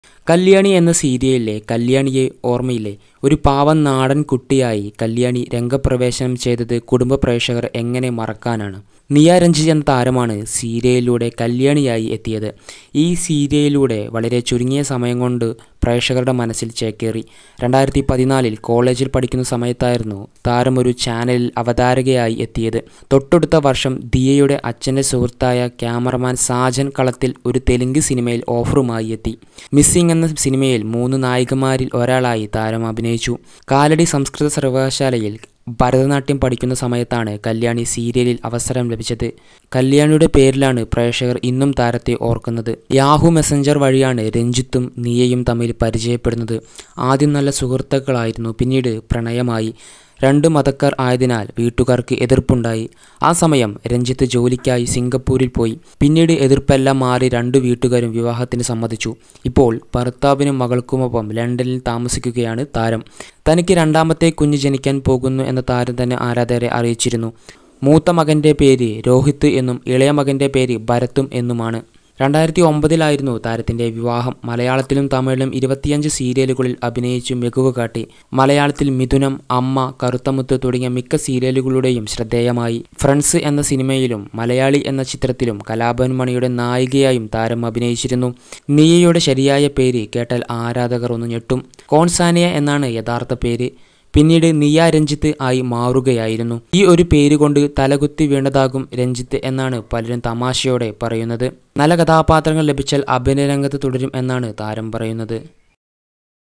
കല്യാണി എന്ന സീരിയലിലെ കല്യാണിയെ ഓർമ്മയില്ലേ ഒരു പാവം നാടൻ കുട്ടിയായി കല്യാണി രംഗപ്രവേശനം ചെയ്തത് കുടുംബ പ്രേക്ഷകർ എങ്ങനെ മറക്കാനാണ് നിയ രഞ്ജിത്ത് എന്ന താരമാണ് സീരിയലിലൂടെ കല്യാണിയായി എത്തിയത് ഈ സീരിയലിലൂടെ വളരെ ചുരുങ്ങിയ സമയം കൊണ്ട് പ്രേക്ഷകരുടെ മനസ്സിൽ ചേക്കേറി രണ്ടായിരത്തി പതിനാലിൽ കോളേജിൽ പഠിക്കുന്ന സമയത്തായിരുന്നു താരം ഒരു ചാനലിൽ അവതാരകയായി എത്തിയത് തൊട്ടടുത്ത വർഷം ദിയയുടെ അച്ഛൻ്റെ സുഹൃത്തായ ക്യാമറമാൻ സാജൻ കളത്തിൽ ഒരു തെലുങ്ക് സിനിമയിൽ ഓഫറുമായി എത്തി മിസ്സിംഗ് എന്ന സിനിമയിൽ മൂന്ന് നായികമാരിൽ ഒരാളായി താരം അഭിനയിച്ചു കാലടി സംസ്കൃത സർവകലാശാലയിൽ ഭരതനാട്യം പഠിക്കുന്ന സമയത്താണ് കല്യാണി സീരിയലിൽ അവസരം ലഭിച്ചത് കല്യാണിയുടെ പേരിലാണ് പ്രേക്ഷകർ ഇന്നും താരത്തെ ഓർക്കുന്നത് യാഹു മെസ്സഞ്ചർ വഴിയാണ് രഞ്ജിത്തും നിയയും തമ്മിൽ പരിചയപ്പെടുന്നത് ആദ്യം നല്ല സുഹൃത്തുക്കളായിരുന്നു പിന്നീട് പ്രണയമായി രണ്ട് മതക്കാർ ആയതിനാൽ വീട്ടുകാർക്ക് എതിർപ്പുണ്ടായി ആ സമയം രഞ്ജിത്ത് ജോലിക്കായി സിംഗപ്പൂരിൽ പോയി പിന്നീട് എതിർപ്പെല്ലാം മാറി രണ്ടു വീട്ടുകാരും വിവാഹത്തിന് സമ്മതിച്ചു ഇപ്പോൾ ഭർത്താവിനും മകൾക്കുമൊപ്പം ലണ്ടനിൽ താമസിക്കുകയാണ് താരം തനിക്ക് രണ്ടാമത്തെ കുഞ്ഞ് ജനിക്കാൻ പോകുന്നു എന്ന താരം തന്നെ ആരാധകരെ അറിയിച്ചിരുന്നു മൂത്ത മകൻ്റെ പേര് രോഹിത് എന്നും ഇളയ മകൻ്റെ പേര് ഭരത്തും എന്നുമാണ് രണ്ടായിരത്തി ഒമ്പതിലായിരുന്നു താരത്തിൻ്റെ വിവാഹം മലയാളത്തിലും തമിഴിലും ഇരുപത്തിയഞ്ച് സീരിയലുകളിൽ അഭിനയിച്ചു മികവ് കാട്ടി മലയാളത്തിൽ മിഥുനം അമ്മ കറുത്തമുത്ത് തുടങ്ങിയ മിക്ക സീരിയലുകളുടെയും ശ്രദ്ധേയമായി ഫ്രണ്ട്സ് എന്ന സിനിമയിലും മലയാളി എന്ന ചിത്രത്തിലും കലാഭവൻ മണിയുടെ നായികയായും താരം അഭിനയിച്ചിരുന്നു നിയയുടെ ശരിയായ പേര് കേട്ടാൽ ആരാധകർ ഒന്ന് ഞെട്ടും കോൺസാനിയ എന്നാണ് യഥാർത്ഥ പേര് പിന്നീട് നിയ രഞ്ജിത്ത് ആയി മാറുകയായിരുന്നു ഈ ഒരു പേര് കൊണ്ട് തലകുത്തി വീണതാകും രഞ്ജിത്ത് എന്നാണ് പലരും തമാശയോടെ പറയുന്നത് നല്ല കഥാപാത്രങ്ങൾ ലഭിച്ചാൽ അഭിനയ രംഗത്ത് തുടരും എന്നാണ് താരം പറയുന്നത്